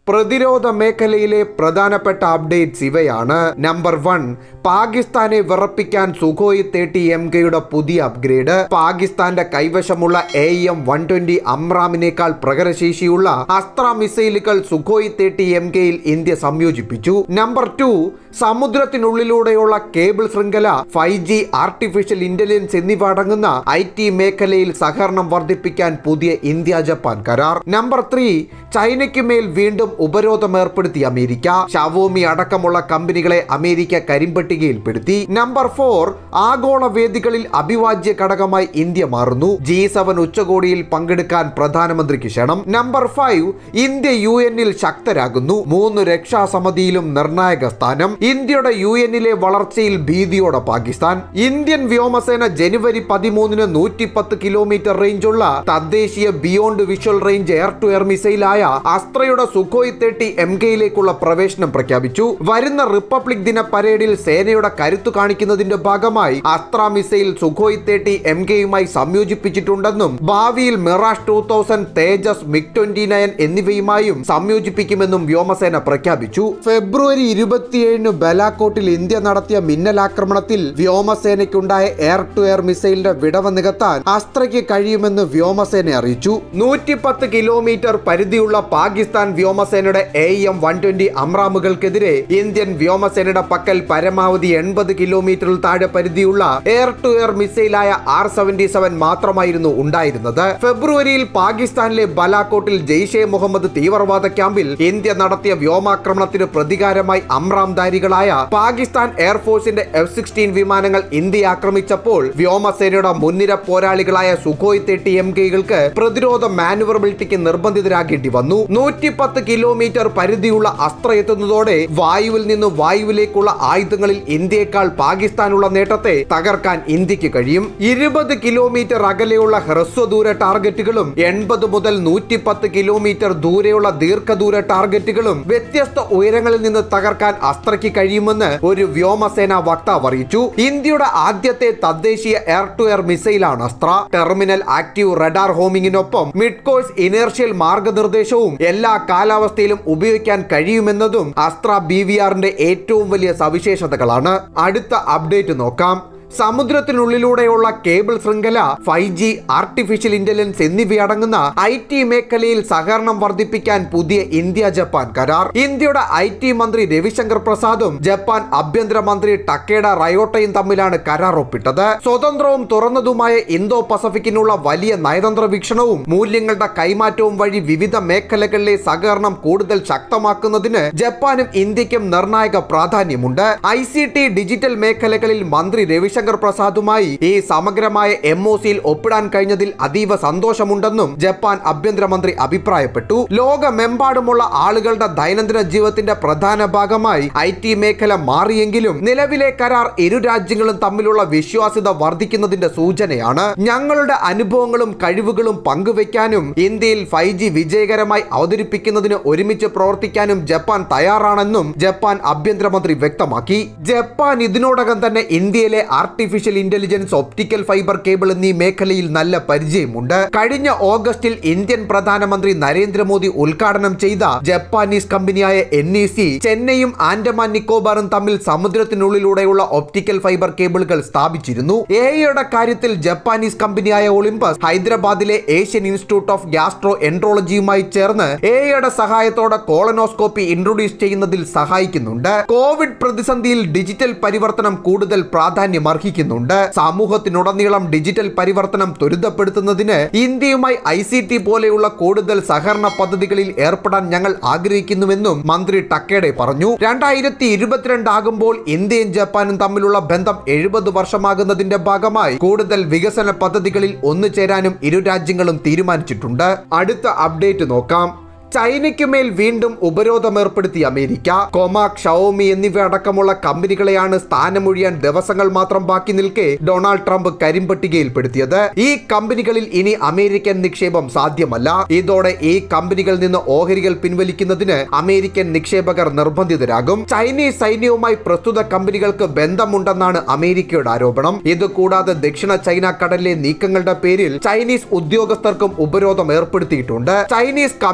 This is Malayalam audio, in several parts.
പ്രതിരോധ മേഖലയിലെ പ്രധാനപ്പെട്ട അപ്ഡേറ്റ്സ് ഇവയാണ് നമ്പർ വൺ പാകിസ്ഥാനെ വിറപ്പിക്കാൻ സുഖോയ് തേർട്ടി എം കെയുടെ പുതിയ അപ്ഗ്രേഡ് പാകിസ്ഥാന്റെ കൈവശമുള്ള എ എം വൺ ട്വന്റി അമ്രാമിനേക്കാൾ പ്രകടശേഷിയുള്ള അസ്ത്ര മിസൈലുകൾ സുഖോയ് തേർട്ടി എം കെയിൽ ഇന്ത്യ സംയോജിപ്പിച്ചു നമ്പർ ടു സമുദ്രത്തിനുള്ളിലൂടെയുള്ള കേബിൾ ശൃംഖല ഫൈവ് ജി ആർട്ടിഫിഷ്യൽ ഇന്റലിജൻസ് എന്നിവ അടങ്ങുന്ന ഐ ടി മേഖലയിൽ സഹകരണം വർദ്ധിപ്പിക്കാൻ പുതിയ ഇന്ത്യ ജപ്പാൻ കരാർ നമ്പർ ത്രീ ചൈനയ്ക്ക് മേൽ വീണ്ടും ഉപരോധം ഏർപ്പെടുത്തി അമേരിക്ക ഷവോമി അടക്കമുള്ള കമ്പനികളെ അമേരിക്ക കരിമ്പട്ടികയിൽപ്പെടുത്തി നമ്പർ ഫോർ ആഗോള വേദികളിൽ അഭിവാജ്യ ഘടകമായി ഇന്ത്യ മാറുന്നു ജി സെവൻ ഉച്ചകോടിയിൽ പങ്കെടുക്കാൻ പ്രധാനമന്ത്രിക്ക് ക്ഷണം നമ്പർ ഫൈവ് ഇന്ത്യ യു എന്നിൽ ശക്തരാകുന്നു മൂന്ന് രക്ഷാസമിതിയിലും നിർണായക സ്ഥാനം ഇന്ത്യയുടെ യു എന്നിലെ വളർച്ചയിൽ ഭീതിയോടെ പാകിസ്ഥാൻ ഇന്ത്യൻ വ്യോമസേന ജനുവരി പതിമൂന്നിന് നൂറ്റിപ്പത്ത് കിലോമീറ്റർ റേഞ്ചുള്ള തദ്ദേശീയ beyond visual range air to air മിസൈലായ അസ്ത്രയുടെ സുഖോയ് തേർട്ടി എം കെയിലേക്കുള്ള പ്രവേശനം പ്രഖ്യാപിച്ചു വരുന്ന റിപ്പബ്ലിക് ദിന പരേഡിൽ സേനയുടെ കരുത്തു കാണിക്കുന്നതിന്റെ ഭാഗമായി Astra missile Sukhoi thirty M കെയുമായി സംയോജിപ്പിച്ചിട്ടുണ്ടെന്നും ഭാവിയിൽ Mirage two thousand Tejas MiG twenty nine എന്നിവയുമായും സംയോജിപ്പിക്കുമെന്നും വ്യോമസേന പ്രഖ്യാപിച്ചു ഫെബ്രുവരി ഇരുപത്തിയേഴിന് ബലാക്കോട്ടിൽ ഇന്ത്യ നടത്തിയ മിന്നലാക്രമണത്തിൽ വ്യോമസേനയ്ക്കുണ്ടായ എയർ ടു എയർ മിസൈലിന്റെ വിടവ് നികത്താൻ അസ്ത്രയ്ക്ക് കഴിയുമെന്ന് വ്യോമസേന അറിയിച്ചു നൂറ്റിപ്പത്ത് കിലോമീറ്റർ പരിധിയുള്ള പാകിസ്ഥാൻ വ്യോമസേനയുടെ എ എം വൺ ട്വന്റി അമ്രാമുകൾക്കെതിരെ ഇന്ത്യൻ വ്യോമസേനയുടെ പക്കൽ പരമാവധി എൺപത് കിലോമീറ്ററിൽ താഴെ പരിധിയുള്ള എയർ ടു എയർ മിസൈലായ ആർ സെവന്റി സെവൻ മാത്രമായിരുന്നു ഉണ്ടായിരുന്നത് ഫെബ്രുവരിയിൽ പാകിസ്ഥാനിലെ ബലാക്കോട്ടിൽ ജെയ്ഷെ മുഹമ്മദ് തീവ്രവാദ ക്യാമ്പിൽ ഇന്ത്യ നടത്തിയ വ്യോമാക്രമണത്തിന് പ്രതികാരമായി അമ്രാംധാരികളായ പാകിസ്ഥാൻ എയർഫോഴ്സിന്റെ എഫ് സിക്സ്റ്റീൻ വിമാനങ്ങൾ ഇന്ത്യ ആക്രമിച്ചപ്പോൾ വ്യോമസേനയുടെ മുൻനിര പോരാളികളായ സുഖോയ് തേർട്ടി എം കെകൾക്ക് പ്രതിരോധ മാനുവറബിലിറ്റിക്ക് നിർബന്ധിതരാകേണ്ടി വന്നു നൂറ്റിപ്പത്ത് കിലോമീറ്റർ പരിധിയുള്ള അസ്ത്ര എത്തുന്നതോടെ വായുവിൽ നിന്ന് വായുവിലേക്കുള്ള ആയുധങ്ങളിൽ ഇന്ത്യയെക്കാൾ പാകിസ്ഥാനുള്ള നേട്ടത്തെ തകർക്കാൻ ഇന്ത്യക്ക് കഴിയും ഇരുപത് കിലോമീറ്റർ അകലെയുള്ള ഹ്രസ്വദൂര ടാർഗറ്റുകളും എൺപത് മുതൽ നൂറ്റിപ്പത്ത് കിലോമീറ്റർ ദൂരെയുള്ള ദീർഘദൂര ടാർഗറ്റുകളും വ്യത്യസ്ത ഉയരങ്ങളിൽ നിന്ന് തകർക്കാൻ അസ്ത്രയ്ക്ക് കഴിയുമെന്ന് ഒരു വ്യോമസേന വക്താവ് അറിയിച്ചു ഇന്ത്യയുടെ ആദ്യത്തെ തദ്ദേശീയ എയർ ടു എയർ മിസൈലാണ് അസ്ത്ര ടെർമിനൽ ആക്റ്റീവ് റഡാർ ഹോമിങ്ങിനൊപ്പം മിഡ് കോഴ്സ് ഇനേർഷ്യൽ മാർഗനിർദ്ദേശവും എല്ലാ കാലാവസ്ഥയിലും ഉപയോഗിക്കാൻ കഴിയുമെന്നതും അസ്ത്ര ബി വി ആറിന്റെ ഏറ്റവും വലിയ സവിശേഷതകളാണ് അടുത്ത അപ്ഡേറ്റ് നോക്കാം സമുദ്രത്തിനുള്ളിലൂടെയുള്ള കേബിൾ ശൃംഖല ഫൈവ് ജി ആർട്ടിഫിഷ്യൽ ഇന്റലിജൻസ് എന്നിവയടങ്ങുന്ന ഐ ടി മേഖലയിൽ സഹകരണം വർദ്ധിപ്പിക്കാൻ പുതിയ ഇന്ത്യ ജപ്പാൻ കരാർ ഇന്ത്യയുടെ ഐ ടി മന്ത്രി രവിശങ്കർ പ്രസാദും ജപ്പാൻ ആഭ്യന്തര മന്ത്രി ടക്കേഡ റയോട്ടയും തമ്മിലാണ് കരാർ ഒപ്പിട്ടത് സ്വതന്ത്രവും തുറന്നതുമായ ഇന്തോ പസഫിക്കിനുള്ള വലിയ നയതന്ത്ര വീക്ഷണവും മൂല്യങ്ങളുടെ കൈമാറ്റവും വഴി വിവിധ മേഖലകളിലെ സഹകരണം കൂടുതൽ ശക്തമാക്കുന്നതിന് ജപ്പാനും ഇന്ത്യക്കും നിർണായക പ്രാധാന്യമുണ്ട് ഐ സി ടി ഡിജിറ്റൽ മേഖലകളിൽ മന്ത്രി രവിശങ്കർ പ്രസാദുമായി ഈ സമഗ്രമായ എം ഒ സിയിൽ ഒപ്പിടാൻ കഴിഞ്ഞതിൽ അതീവ സന്തോഷമുണ്ടെന്നും ജപ്പാൻ ആഭ്യന്തരമന്ത്രി അഭിപ്രായപ്പെട്ടു ലോകമെമ്പാടുമുള്ള ആളുകളുടെ ദൈനംദിന ജീവിതത്തിന്റെ പ്രധാന ഭാഗമായി ഐ ടി മേഖല മാറിയെങ്കിലും നിലവിലെ കരാർ ഇരു രാജ്യങ്ങളും തമ്മിലുള്ള വിശ്വാസ്യത വർദ്ധിക്കുന്നതിന്റെ സൂചനയാണ് ഞങ്ങളുടെ അനുഭവങ്ങളും കഴിവുകളും പങ്കുവെക്കാനും ഇന്ത്യയിൽ ഫൈവ് ജി വിജയകരമായി അവതരിപ്പിക്കുന്നതിന് ഒരുമിച്ച് പ്രവർത്തിക്കാനും ജപ്പാൻ തയ്യാറാണെന്നും ജപ്പാൻ ആഭ്യന്തരമന്ത്രി വ്യക്തമാക്കി ജപ്പാൻ ഇതിനോടകം തന്നെ ഇന്ത്യയിലെ artificial intelligence optical fibre cable എന്നീ മേഖലയിൽ നല്ല പരിചയമുണ്ട് കഴിഞ്ഞ ഓഗസ്റ്റിൽ ഇന്ത്യൻ പ്രധാനമന്ത്രി നരേന്ദ്രമോദി ഉദ്ഘാടനം ചെയ്ത ജപ്പാനീസ് കമ്പനിയായ എൻ ഇ സി ചെന്നൈയും ആൻഡമാൻ നിക്കോബാറും തമ്മിൽ സമുദ്രത്തിനുള്ളിലൂടെയുള്ള ഒപ്റ്റിക്കൽ ഫൈബർ കേബിളുകൾ സ്ഥാപിച്ചിരുന്നു എയുടെ കാര്യത്തിൽ ജപ്പാനീസ് കമ്പനിയായ ഒളിമ്പസ് ഹൈദരാബാദിലെ ഏഷ്യൻ ഇൻസ്റ്റിറ്റ്യൂട്ട് ഓഫ് ഗ്യാസ്ട്രോ എൻട്രോളജിയുമായി ചേർന്ന് എയുടെ സഹായത്തോടെ കോളനോസ്കോപ്പി ഇൻട്രൊഡ്യൂസ് ചെയ്യുന്നതിൽ സഹായിക്കുന്നുണ്ട് കോവിഡ് പ്രതിസന്ധിയിൽ ഡിജിറ്റൽ പരിവർത്തനം കൂടുതൽ പ്രാധാന്യം അർഹിക്കുന്നുണ്ട് സമൂഹത്തിനുടനീളം ഡിജിറ്റൽ പരിവർത്തനം ത്വരിതപ്പെടുത്തുന്നതിന് ഇന്ത്യയുമായി ഐ സി ടി പോലെയുള്ള കൂടുതൽ സഹകരണ പദ്ധതികളിൽ ഏർപ്പെടാൻ ഞങ്ങൾ ആഗ്രഹിക്കുന്നുവെന്നും മന്ത്രി ടക്കേഡെ പറഞ്ഞു രണ്ടായിരത്തി ഇരുപത്തിരണ്ട് ആകുമ്പോൾ ഇന്ത്യയും ജപ്പാനും തമ്മിലുള്ള ബന്ധം എഴുപത് വർഷമാകുന്നതിന്റെ ഭാഗമായി കൂടുതൽ വികസന പദ്ധതികളിൽ ഒന്നുചേരാനും ഇരു രാജ്യങ്ങളും തീരുമാനിച്ചിട്ടുണ്ട് അടുത്ത അപ്ഡേറ്റ് നോക്കാം ചൈനയ്ക്ക് മേൽ വീണ്ടും ഉപരോധം ഏർപ്പെടുത്തി അമേരിക്ക കൊമാക് ഷവോമി എന്നിവ അടക്കമുള്ള കമ്പനികളെയാണ് സ്ഥാനമൊഴിയാൻ ദിവസങ്ങൾ മാത്രം ബാക്കി നിൽക്കെ ഡൊണാൾഡ് ട്രംപ് കരിമ്പട്ടികയിൽപ്പെടുത്തിയത് ഈ കമ്പനികളിൽ ഇനി അമേരിക്കൻ നിക്ഷേപം സാധ്യമല്ല ഇതോടെ ഈ കമ്പനികളിൽ നിന്ന് ഓഹരികൾ പിൻവലിക്കുന്നതിന് അമേരിക്കൻ നിക്ഷേപകർ നിർബന്ധിതരാകും ചൈനീസ് സൈന്യവുമായി പ്രസ്തുത കമ്പനികൾക്ക് ബന്ധമുണ്ടെന്നാണ് അമേരിക്കയുടെ ആരോപണം ഇത് കൂടാതെ ദക്ഷിണ ചൈന കടലിലെ നീക്കങ്ങളുടെ പേരിൽ ചൈനീസ് ഉദ്യോഗസ്ഥർക്കും ഉപരോധം ഏർപ്പെടുത്തിയിട്ടുണ്ട് ചൈനീസ് കമ്മ്യൂണിസ്റ്റ്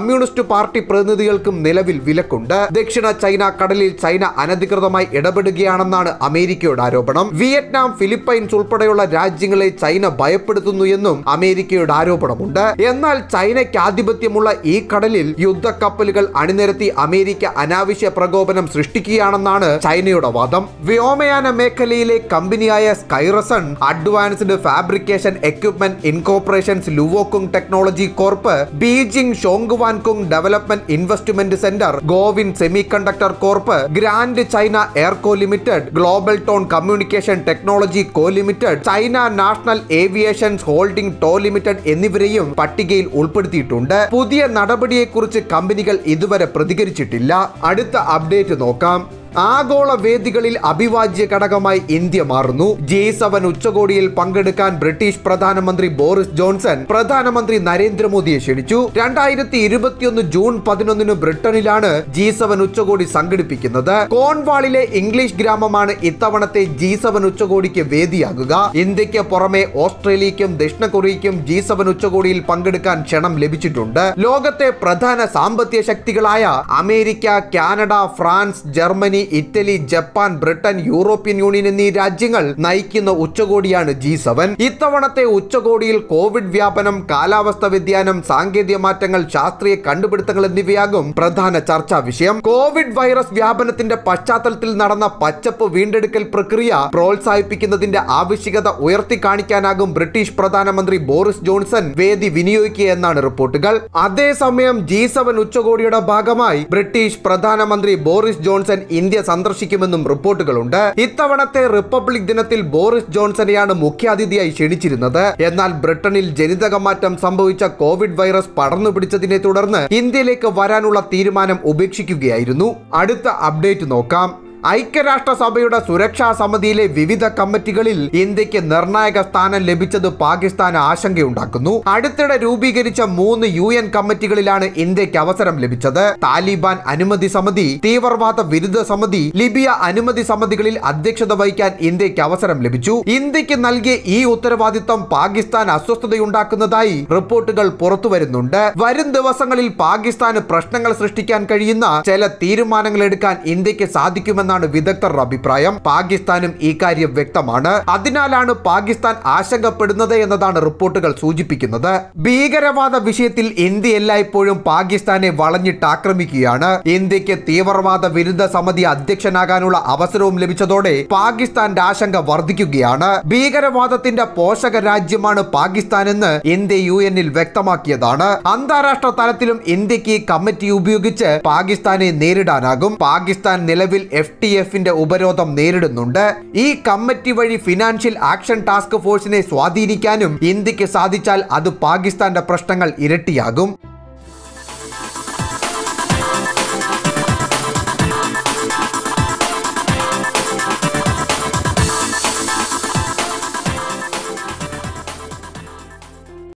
പാർട്ടി പ്രതിനിധികൾക്കും നിലവിൽ വിലക്കുണ്ട് ദക്ഷിണ ചൈന കടലിൽ ചൈന അനധികൃതമായി ഇടപെടുകയാണെന്നാണ് അമേരിക്കയുടെ ആരോപണം വിയറ്റ്നാം ഫിലിപ്പൈൻസ് ഉൾപ്പെടെയുള്ള രാജ്യങ്ങളെ ചൈന ഭയപ്പെടുത്തുന്നു എന്നും അമേരിക്കയുടെ ആരോപണമുണ്ട് എന്നാൽ ചൈനയ്ക്ക് ആധിപത്യമുള്ള ഈ കടലിൽ യുദ്ധക്കപ്പലുകൾ അണിനിരത്തി അമേരിക്ക അനാവശ്യ പ്രകോപനം സൃഷ്ടിക്കുകയാണെന്നാണ് ചൈനയുടെ വാദം വ്യോമയാന മേഖലയിലെ കമ്പനിയായ Skyrizon advanced fabrication equipment incorporations Luokung technology corp Beijing Zhongguancun development investment centre Gowin semiconductor corp grand China air co limited global tone communication technology co limited China national aviations holding ടോ ലിമിറ്റഡ് എന്നിവരെയും പട്ടികയിൽ ഉൾപ്പെടുത്തിയിട്ടുണ്ട് പുതിയ നടപടിയെക്കുറിച്ച് കമ്പനികൾ ഇതുവരെ പ്രതികരിച്ചിട്ടില്ല അടുത്ത അപ്ഡേറ്റ് നോക്കാം ആഗോള വേദികളിൽ അഭിവാജ്യ ഘടകമായി ഇന്ത്യ മാറുന്നു ജി സെവൻ ഉച്ചകോടിയിൽ പങ്കെടുക്കാൻ ബ്രിട്ടീഷ് പ്രധാനമന്ത്രി ബോറിസ് ജോൺസൺ പ്രധാനമന്ത്രി നരേന്ദ്രമോദിയെ ക്ഷണിച്ചു രണ്ടായിരത്തി ഇരുപത്തിയൊന്ന് ജൂൺ പതിനൊന്നിന് ബ്രിട്ടനിലാണ് ജി സെവൻ ഉച്ചകോടി സംഘടിപ്പിക്കുന്നത് കോൺവാളിലെ ഇംഗ്ലീഷ് ഗ്രാമമാണ് ഇത്തവണത്തെ ജി സെവൻ ഉച്ചകോടിക്ക് വേദിയാകുക ഇന്ത്യക്ക് പുറമെ ഓസ്ട്രേലിയക്കും ദക്ഷിണ കൊറിയയ്ക്കും ജി സെവൻ ഉച്ചകോടിയിൽ പങ്കെടുക്കാൻ ക്ഷണം ലഭിച്ചിട്ടുണ്ട് ലോകത്തെ പ്രധാന സാമ്പത്തിക ശക്തികളായ America Canada France Germany Italy Japan Britain European Union എന്നീ രാജ്യങ്ങൾ നയിക്കുന്ന ഉച്ചകോടിയാണ് ജി സെവൻ ഇത്തവണത്തെ ഉച്ചകോടിയിൽ കോവിഡ് വ്യാപനം കാലാവസ്ഥ വ്യതിയാനം സാങ്കേതിക മാറ്റങ്ങൾ ശാസ്ത്രീയ കണ്ടുപിടുത്തങ്ങൾ എന്നിവയാകും പ്രധാന ചർച്ചാ വിഷയം കോവിഡ് വൈറസ് വ്യാപനത്തിന്റെ പശ്ചാത്തലത്തിൽ നടന്ന പച്ചപ്പ് വീണ്ടെടുക്കൽ പ്രക്രിയ പ്രോത്സാഹിപ്പിക്കുന്നതിന്റെ ആവശ്യകത ഉയർത്തി കാണിക്കാനാകും ബ്രിട്ടീഷ് പ്രധാനമന്ത്രി ബോറിസ് ജോൺസൺ വേദി വിനിയോഗിക്കുക എന്നാണ് റിപ്പോർട്ടുകൾ അതേസമയം ജി സെവൻ ഉച്ചകോടിയുടെ ഭാഗമായി ബ്രിട്ടീഷ് പ്രധാനമന്ത്രി ബോറിസ് ജോൺസൺ ഇന്ത്യ സന്ദർശിക്കുമെന്നും റിപ്പോർട്ടുകളുണ്ട് ഇത്തവണത്തെ റിപ്പബ്ലിക് ദിനത്തിൽ ബോറിസ് ജോൺസണെയാണ് മുഖ്യാതിഥിയായി ക്ഷണിച്ചിരുന്നത് എന്നാൽ ബ്രിട്ടനിൽ ജനിതക മാറ്റം സംഭവിച്ച കോവിഡ് വൈറസ് പടർന്നു പിടിച്ചതിനെ തുടർന്ന് ഇന്ത്യയിലേക്ക് വരാനുള്ള തീരുമാനം ഉപേക്ഷിക്കുകയായിരുന്നു അടുത്ത അപ്ഡേറ്റ് നോക്കാം ഐക്യരാഷ്ട്രസഭയുടെ സുരക്ഷാ സമിതിയിലെ വിവിധ കമ്മിറ്റികളിൽ ഇന്ത്യക്ക് നിർണായക സ്ഥാനം ലഭിച്ചത് പാകിസ്ഥാന് ആശങ്കയുണ്ടാക്കുന്നു അടുത്തിടെ രൂപീകരിച്ച മൂന്ന് യു എൻ കമ്മിറ്റികളിലാണ് ഇന്ത്യക്ക് അവസരം ലഭിച്ചത് താലിബാൻ അനുമതി സമിതി തീവ്രവാദ വിരുദ്ധ സമിതി ലിബിയ അനുമതി സമിതികളിൽ അധ്യക്ഷത വഹിക്കാൻ ഇന്ത്യക്ക് അവസരം ലഭിച്ചു ഇന്ത്യക്ക് നൽകിയ ഈ ഉത്തരവാദിത്തം പാകിസ്ഥാൻ അസ്വസ്ഥതയുണ്ടാക്കുന്നതായി റിപ്പോർട്ടുകൾ പുറത്തുവരുന്നുണ്ട് വരും ദിവസങ്ങളിൽ പാകിസ്ഥാന് പ്രശ്നങ്ങൾ സൃഷ്ടിക്കാൻ കഴിയുന്ന ചില തീരുമാനങ്ങൾ എടുക്കാൻ ഇന്ത്യക്ക് സാധിക്കുമെന്നാണ് വിദഗ്ധരുടെ അഭിപ്രായം പാകിസ്ഥാനും ഈ കാര്യം വ്യക്തമാണ് അതിനാലാണ് പാകിസ്ഥാൻ ആശങ്കപ്പെടുന്നത് എന്നതാണ് റിപ്പോർട്ടുകൾ സൂചിപ്പിക്കുന്നത് ഭീകരവാദ വിഷയത്തിൽ ഇന്ത്യ എല്ലായ്പ്പോഴും പാകിസ്ഥാനെ വളഞ്ഞിട്ട് ആക്രമിക്കുകയാണ് ഇന്ത്യക്ക് തീവ്രവാദ വിരുദ്ധ സമിതി അധ്യക്ഷനാകാനുള്ള അവസരവും ലഭിച്ചതോടെ പാകിസ്ഥാന്റെ ആശങ്ക വർദ്ധിക്കുകയാണ് ഭീകരവാദത്തിന്റെ പോഷക രാജ്യമാണ് പാകിസ്ഥാൻ എന്ന് ഇന്ത്യ യു എന്നിൽ വ്യക്തമാക്കിയതാണ് അന്താരാഷ്ട്ര തലത്തിലും ഇന്ത്യക്ക് ഈ കമ്മിറ്റി ഉപയോഗിച്ച് പാകിസ്ഥാനെ നേരിടാനാകും പാകിസ്ഥാൻ നിലവിൽ എഫ് ടി എഫിന്റെ ഉപരോധം നേരിടുന്നുണ്ട് ഈ കമ്മിറ്റി വഴി ഫിനാൻഷ്യൽ ആക്ഷൻ ടാസ്ക് ഫോഴ്സിനെ സ്വാധീനിക്കാനും ഇന്ത്യക്ക് സാധിച്ചാൽ അത് പാകിസ്ഥാന്റെ പ്രശ്നങ്ങൾ ഇരട്ടിയാകും